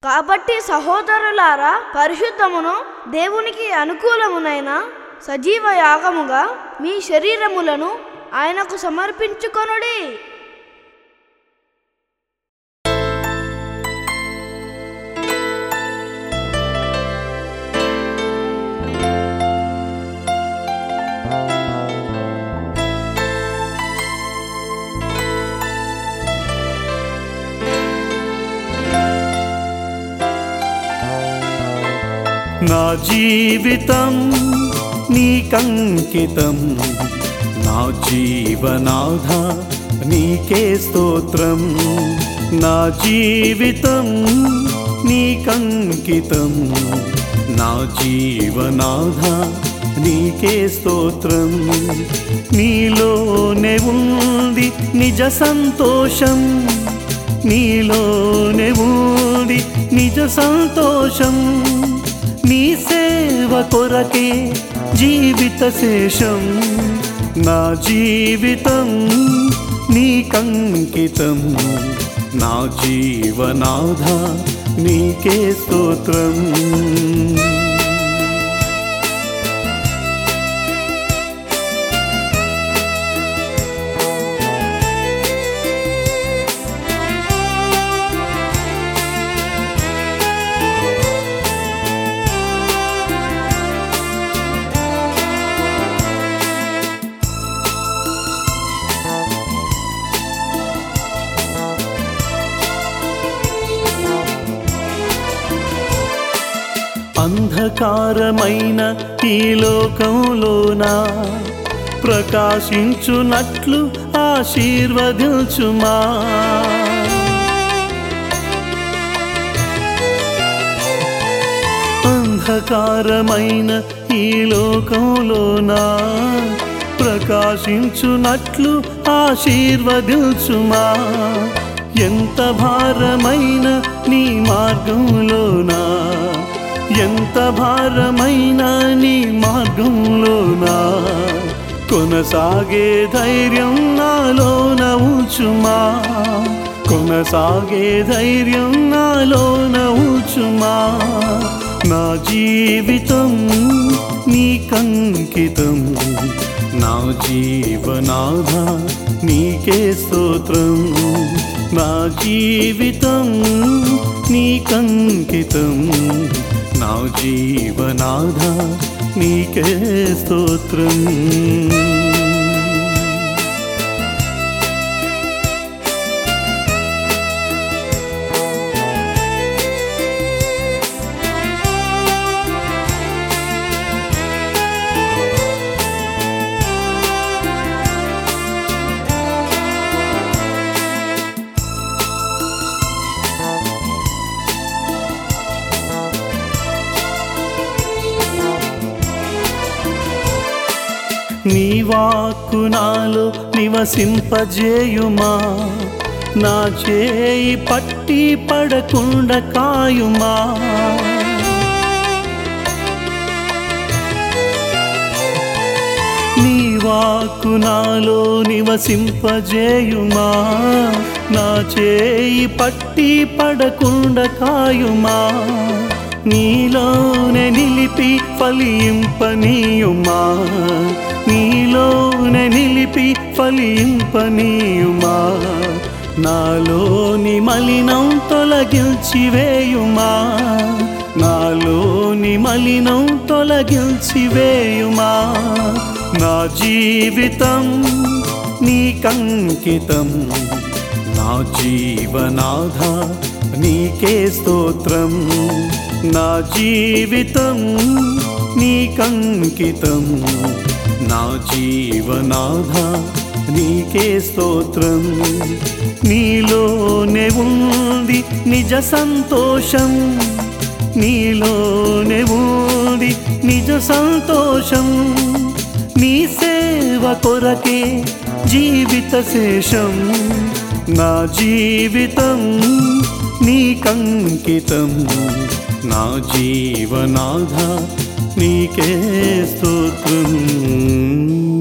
కాబట్టి సహోదరులారా పరిశుద్ధమును దేవునికి అనుకూలమునైన సజీవ యాగముగా మీ శరీరములను ఆయనకు సమర్పించుకొనుడి నా జీవితం నీకంకితం నా జీవనాథ నీకే స్తోత్రం నా జీవితం నీకంకితం నా జీవనాథ నీకే స్తోత్రం నీలోనే ఉంది నిజ సంతోషం నీలోనే ఉంది నిజ సంతోషం నీ సేవ కొరకే జీవిత శేషం నా జీవితం నీకంకితం నా జీవనాథ నీకే స్తోత్రం అంధకారమైన ఈ లోకంలోన ప్రకాశించునట్లు ఆశీర్వదించుమా అంధకారమైన ఈ లోకంలోన ప్రకాశించునట్లు ఆశీర్వదించుమా ఎంత భారమైన నీ మార్గంలోనా ఎంత భారమైన నీ మార్గంలోనా కొనసాగే ధైర్యం నాలోన ఉంచుమా కొనసాగే ధైర్యం నాలోన ఉంచుమా నా జీవితం నీకంకితం నా జీవనాథ నీకే స్తోత్రం నా జీవితం నీకంకితం నా జీవనాథ నీకే స్తోత్రం నీ వాక్కు నాలో నివసింపజేయుమా నా చేయి పట్టి పడకుండా కాయుమా నీ వాక్కు నాలో నివసింపజేయుమా నా చేయి పట్టి పడకుండా కాయుమా నీలోనే నిలిపి ఫలింపనీయుమా నీలోనే నిలిపి ఫలింపనీయుమా నాలోని మలినం తొలగించి వేయుమా నాలోని మలినం తొలగించి వేయుమా నా జీవితం నీకంకితం నా జీవనాథ నీకే స్తోత్రం నా జీవితం నీకంకితం నా జీవనాథ నీకే స్తోత్రం నీలోనే ఉంది నిజ సంతోషం నీలోనే ఉంది నిజ సంతోషం నీ సేవ కొరకే జీవిత శేషం నా జీవితం నీకంకితం నా జీవనాథ నీకే స్తోత్రం